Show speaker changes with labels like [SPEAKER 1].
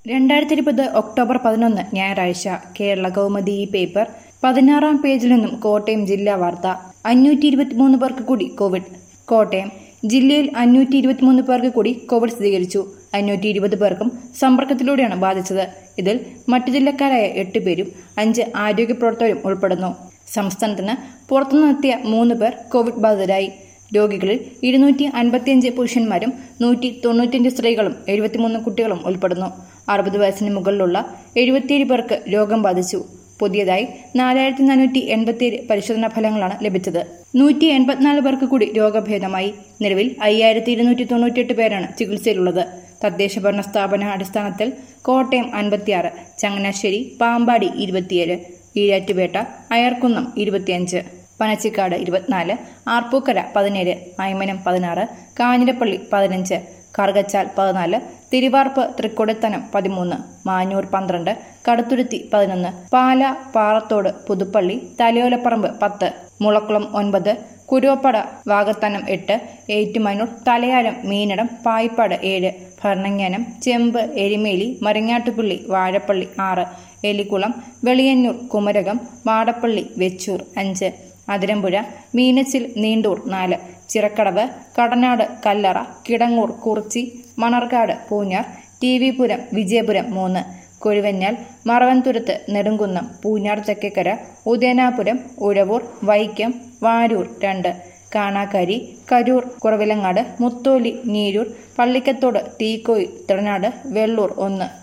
[SPEAKER 1] രണ്ടായിരത്തി ഇരുപത് ഒക്ടോബർ പതിനൊന്ന് ഞായറാഴ്ച കേരള കൗമുദി ഈ പേപ്പർ പതിനാറാം പേജിൽ നിന്നും കോട്ടയം ജില്ലാ വാർത്ത അഞ്ഞൂറ്റി ഇരുപത്തിമൂന്ന് പേർക്ക് കൂടി കോവിഡ് കോട്ടയം ജില്ലയിൽ അഞ്ഞൂറ്റി ഇരുപത്തിമൂന്ന് പേർക്ക് കൂടി കോവിഡ് സ്ഥിരീകരിച്ചു അഞ്ഞൂറ്റി ഇരുപത് പേർക്കും സമ്പർക്കത്തിലൂടെയാണ് ബാധിച്ചത് ഇതിൽ മറ്റു ജില്ലക്കാരായ എട്ട് പേരും അഞ്ച് ആരോഗ്യ പ്രവർത്തകരും ഉൾപ്പെടുന്നു സംസ്ഥാനത്തിന് പുറത്തുനിന്നെത്തിയ മൂന്ന് പേർ കോവിഡ് ബാധിതരായി രോഗികളിൽ ഇരുന്നൂറ്റി അൻപത്തിയഞ്ച് പുരുഷന്മാരും നൂറ്റി തൊണ്ണൂറ്റിയഞ്ച് സ്ത്രീകളും എഴുപത്തിമൂന്ന് കുട്ടികളും ഉൾപ്പെടുന്നു അറുപത് വയസ്സിന് മുകളിലുള്ള എഴുപത്തിയേഴ് പേർക്ക് രോഗം ബാധിച്ചു പുതിയതായി നാലായിരത്തി നാനൂറ്റി എൺപത്തിയേഴ് പരിശോധനാ ഫലങ്ങളാണ് ലഭിച്ചത് നൂറ്റി എൺപത്തിനാല് പേർക്ക് കൂടി രോഗഭേദമായി നിലവിൽ അയ്യായിരത്തി ഇരുന്നൂറ്റി തൊണ്ണൂറ്റിയെട്ട് പേരാണ് ചികിത്സയിലുള്ളത് തദ്ദേശ ഭരണ സ്ഥാപന അടിസ്ഥാനത്തിൽ കോട്ടയം അൻപത്തിയാറ് ചങ്ങനാശ്ശേരി പാമ്പാടി ഇരുപത്തിയേഴ് ഈരാറ്റുപേട്ട അയർക്കുന്നം ഇരുപത്തിയഞ്ച് പനച്ചിക്കാട് ഇരുപത്തിനാല് ആർപ്പൂക്കര പതിനേഴ് അയ്മനം പതിനാറ് കാഞ്ഞിരപ്പള്ളി പതിനഞ്ച് കറുകച്ചാൽ പതിനാല് തിരുവാർപ്പ് തൃക്കൊടിത്തനം പതിമൂന്ന് മാഞ്ഞൂർ പന്ത്രണ്ട് കടുത്തുരുത്തി പതിനൊന്ന് പാല പാറത്തോട് പുതുപ്പള്ളി തലയോലപ്പറമ്പ് പത്ത് മുളക്കുളം ഒൻപത് കുരുവപ്പട വാകത്തനം എട്ട് ഏറ്റുമാനൂർ തലയാരം മീനടം പായിപ്പാട് ഏഴ് ഭരണങ്ങാനം ചെമ്പ് എരിമേലി മരങ്ങാട്ടുപള്ളി വാഴപ്പള്ളി ആറ് എലിക്കുളം വെളിയന്നൂർ കുമരകം വാടപ്പള്ളി വെച്ചൂർ അഞ്ച് അതിരമ്പുഴ മീനച്ചിൽ നീണ്ടൂർ നാല് ചിറക്കടവ് കടനാട് കല്ലറ കിടങ്ങൂർ കുറിച്ചി മണർക്കാട് പൂഞ്ഞാർ ടി വി പുരം വിജയപുരം മൂന്ന് കൊഴുവഞ്ഞാൽ മറവൻതുരത്ത് നെടുങ്കുന്നം പൂഞ്ഞാർ ചക്കക്കര ഉദയനാപുരം ഉഴവൂർ വൈക്കം വാരൂർ രണ്ട് കാണാക്കാരി കരൂർ കുറവിലങ്ങാട് മുത്തോലി നീരൂർ പള്ളിക്കത്തോട് തീക്കോയിൽ തിടനാട് വെള്ളൂർ ഒന്ന്